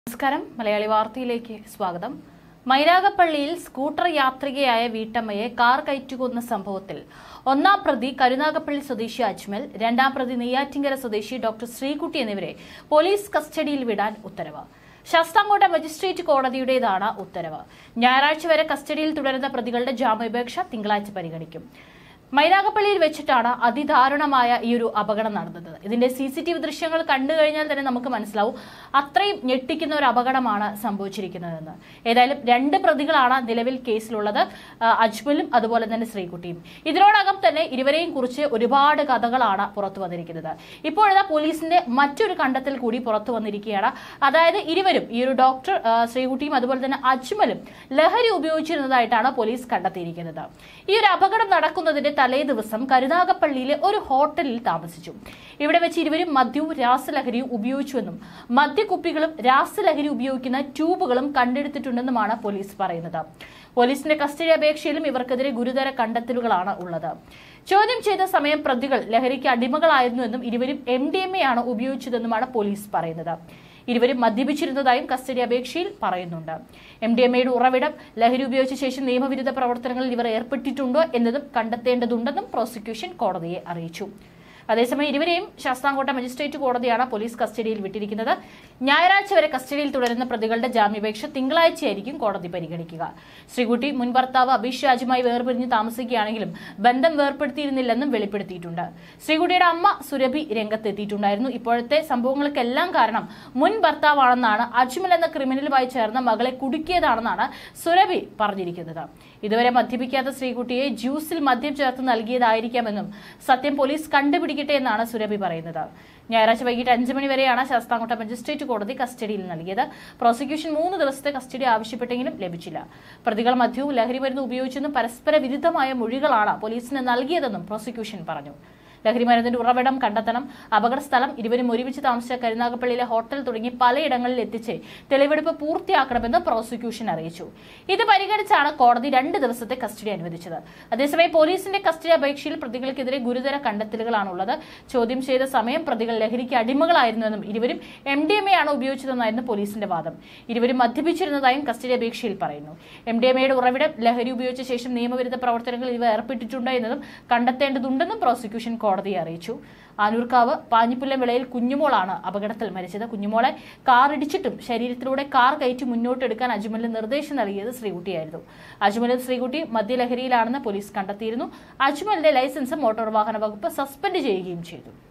നമസ്കാരം മലയാളി വാർത്തയിലേക്ക് സ്വാഗതം മൈരാഗപ്പള്ളിയിൽ സ്കൂട്ടർ യാത്രികയായ വീട്ടമ്മയെ കാർ കയറ്റുകൊന്ന സംഭവത്തിൽ ഒന്നാം പ്രതി കരുനാഗപ്പള്ളി സ്വദേശി അജ്മൽ രണ്ടാം പ്രതി നെയ്യാറ്റിങ്കര സ്വദേശി ഡോക്ടർ ശ്രീകുട്ടി എന്നിവരെ പോലീസ് കസ്റ്റഡിയിൽ വിടാൻ ഉത്തരവ് ശാസ്താംകോട്ട മജിസ്ട്രേറ്റ് കോടതിയുടേതാണ് ഉത്തരവ് ഞായറാഴ്ച വരെ കസ്റ്റഡിയിൽ തുടരുന്ന പ്രതികളുടെ ജാമ്യാപേക്ഷ തിങ്കളാഴ്ച പരിഗണിക്കും മൈനാഗപ്പള്ളിയിൽ വെച്ചിട്ടാണ് അതിദാരുണമായ ഈ ഒരു അപകടം നടന്നത് ഇതിന്റെ സി സി ടി വി ദൃശ്യങ്ങൾ കണ്ടു കഴിഞ്ഞാൽ തന്നെ നമുക്ക് മനസ്സിലാവും അത്രയും ഞെട്ടിക്കുന്ന ഒരു അപകടമാണ് സംഭവിച്ചിരിക്കുന്നതെന്ന് ഏതായാലും രണ്ട് പ്രതികളാണ് നിലവിൽ കേസിലുള്ളത് ആ, അജ്മലും അതുപോലെ തന്നെ ശ്രീകുട്ടിയും ഇതിനോടകം തന്നെ ഇരുവരെയും കുറിച്ച് ഒരുപാട് കഥകളാണ് പുറത്തു വന്നിരിക്കുന്നത് ഇപ്പോഴത്തെ പോലീസിന്റെ മറ്റൊരു കണ്ടെത്തൽ കൂടി പുറത്തു വന്നിരിക്കുകയാണ് അതായത് ഇരുവരും ഈ ഒരു ഡോക്ടർ ആ, ശ്രീകുട്ടിയും അതുപോലെ തന്നെ അജ്മലും ലഹരി ഉപയോഗിച്ചിരുന്നതായിട്ടാണ് പോലീസ് കണ്ടെത്തിയിരിക്കുന്നത് ഈ ഒരു അപകടം നടക്കുന്നതിന്റെ തലേ ദിവസം കരുനാഗപ്പള്ളിയിലെ ഒരു ഹോട്ടലിൽ താമസിച്ചു ഇവിടെ വെച്ച് ഇരുവരും മദ്യവും രാസലഹരിയും ഉപയോഗിച്ചുവെന്നും മദ്യക്കുപ്പികളും രാസലഹരി ഉപയോഗിക്കുന്ന ട്യൂബുകളും കണ്ടെടുത്തിട്ടുണ്ടെന്നുമാണ് പോലീസ് പറയുന്നത് പോലീസിന്റെ കസ്റ്റഡി അപേക്ഷയിലും ഇവർക്കെതിരെ ഗുരുതര കണ്ടെത്തലുകളാണ് ഉള്ളത് ചോദ്യം ചെയ്ത സമയം പ്രതികൾ ലഹരിക്ക് അടിമകളായിരുന്നുവെന്നും ഇരുവരും എം ഡി എം എ ആണ് ഉപയോഗിച്ചതെന്നുമാണ് പോലീസ് പറയുന്നത് ഇരുവരും മദ്യപിച്ചിരുന്നതായും കസ്റ്റഡി അപേക്ഷയിൽ പറയുന്നുണ്ട് എം ഡി എം എയുടെ ഉറവിടം ലഹരി ഉപയോഗിച്ച ശേഷം നിയമവിരുദ്ധ പ്രവർത്തനങ്ങളിൽ ഇവർ ഏർപ്പെട്ടിട്ടുണ്ടോ എന്നതും കണ്ടെത്തേണ്ടതുണ്ടെന്നും പ്രോസിക്യൂഷൻ കോടതിയെ അറിയിച്ചു അതേസമയം ഇരുവരെയും ശാസ്താംകോട്ട മജിസ്ട്രേറ്റ് കോടതിയാണ് പോലീസ് കസ്റ്റഡിയിൽ വിട്ടിരിക്കുന്നത് ഞായറാഴ്ച വരെ കസ്റ്റഡിയിൽ തുടരുന്ന പ്രതികളുടെ ജാമ്യാപേക്ഷ തിങ്കളാഴ്ചയായിരിക്കും കോടതി പരിഗണിക്കുക ശ്രീകുട്ടി മുൻ ഭർത്താവ് അബീഷ് രാജുമായി വേർപിരിഞ്ഞ് താമസിക്കുകയാണെങ്കിലും ബന്ധം വേർപ്പെടുത്തിയിരുന്നില്ലെന്നും വെളിപ്പെടുത്തിയിട്ടുണ്ട് ശ്രീകുട്ടിയുടെ അമ്മ സുരഭി രംഗത്തെത്തിയിട്ടുണ്ടായിരുന്നു ഇപ്പോഴത്തെ സംഭവങ്ങൾക്കെല്ലാം കാരണം മുൻ ഭർത്താവാണെന്നാണ് അജ്മൽ എന്ന ക്രിമിനലുമായി ചേർന്ന് മകളെ കുടുക്കിയതാണെന്നാണ് സുരഭി പറഞ്ഞിരിക്കുന്നത് ഇതുവരെ മദ്യപിക്കാത്ത ശ്രീകുട്ടിയെ ജ്യൂസിൽ മദ്യം ചേർത്ത് നൽകിയതായിരിക്കാമെന്നും സത്യം പോലീസ് കണ്ടുപിടിക്കട്ടെ എന്നാണ് സുരഭി പറയുന്നത് ഞായറാഴ്ച വൈകിട്ട് അഞ്ച് മണി വരെയാണ് ശാസ്താംകോട്ട മജിസ്ട്രേറ്റ് കോടതി കസ്റ്റഡിയിൽ നൽകിയത് പ്രോസിക്യൂഷൻ മൂന്ന് ദിവസത്തെ കസ്റ്റഡി ആവശ്യപ്പെട്ടെങ്കിലും ലഭിച്ചില്ല പ്രതികൾ മദ്യവും ലഹരി മരുന്ന് ഉപയോഗിച്ചെന്നും പരസ്പര വിരുദ്ധമായ മൊഴികളാണ് പോലീസിന് നൽകിയതെന്നും പ്രോസിക്യൂഷൻ പറഞ്ഞു ലഹരി മരുന്നിന്റെ ഉറവിടം കണ്ടെത്തണം അപകട സ്ഥലം ഇരുവരും ഒരുമിച്ച് താമസിച്ച കരുനാഗപ്പള്ളിയിലെ ഹോട്ടൽ തുടങ്ങി പലയിടങ്ങളിൽ എത്തിച്ച് തെളിവെടുപ്പ് പൂർത്തിയാക്കണമെന്ന് പ്രോസിക്യൂഷൻ അറിയിച്ചു ഇത് പരിഗണിച്ചാണ് കോടതി രണ്ട് ദിവസത്തെ കസ്റ്റഡി അനുവദിച്ചത് അതേസമയം പോലീസിന്റെ കസ്റ്റഡി അപേക്ഷയിൽ പ്രതികൾക്കെതിരെ ഗുരുതര കണ്ടെത്തലുകളാണുള്ളത് ചോദ്യം ചെയ്ത സമയം പ്രതികൾ ലഹരിക്ക് അടിമകളായിരുന്നുവെന്നും ഇരുവരും എം ഡി എം എ ആണ് ഉപയോഗിച്ചതെന്നായിരുന്നു പോലീസിന്റെ വാദം ഇരുവരും മദ്യപിച്ചിരുന്നതായും കസ്റ്റഡി അപേക്ഷയിൽ പറയുന്നു എം ഡി എം എയുടെ ഉറവിടം ലഹരി ഉപയോഗിച്ച ശേഷം നിയമവിരുദ്ധ പ്രവർത്തനങ്ങളിൽ ഇവ ഏർപ്പെട്ടിട്ടുണ്ടോ എന്നതും കണ്ടെത്തേണ്ടതുണ്ടെന്നും പ്രോസിക്യൂഷൻ കോടതിയെ അറിയിച്ചു ആനൂർക്കാവ് പാഞ്ഞിപ്പുല്ലം വിളയിൽ കുഞ്ഞുമോളാണ് അപകടത്തിൽ മരിച്ചത് കുഞ്ഞുമോളെ കാർ ഇടിച്ചിട്ടും ശരീരത്തിലൂടെ കാർ കയറ്റി മുന്നോട്ടെടുക്കാൻ അജ്മലിന് നിർദ്ദേശം നൽകിയത് ശ്രീകുട്ടിയായിരുന്നു അജ്മലും ശ്രീകുട്ടി മദ്യലഹരിയിലാണെന്ന് പോലീസ് കണ്ടെത്തിയിരുന്നു അജ്മലിന്റെ ലൈസൻസ് മോട്ടോർ വാഹന വകുപ്പ് സസ്പെൻഡ് ചെയ്യുകയും ചെയ്തു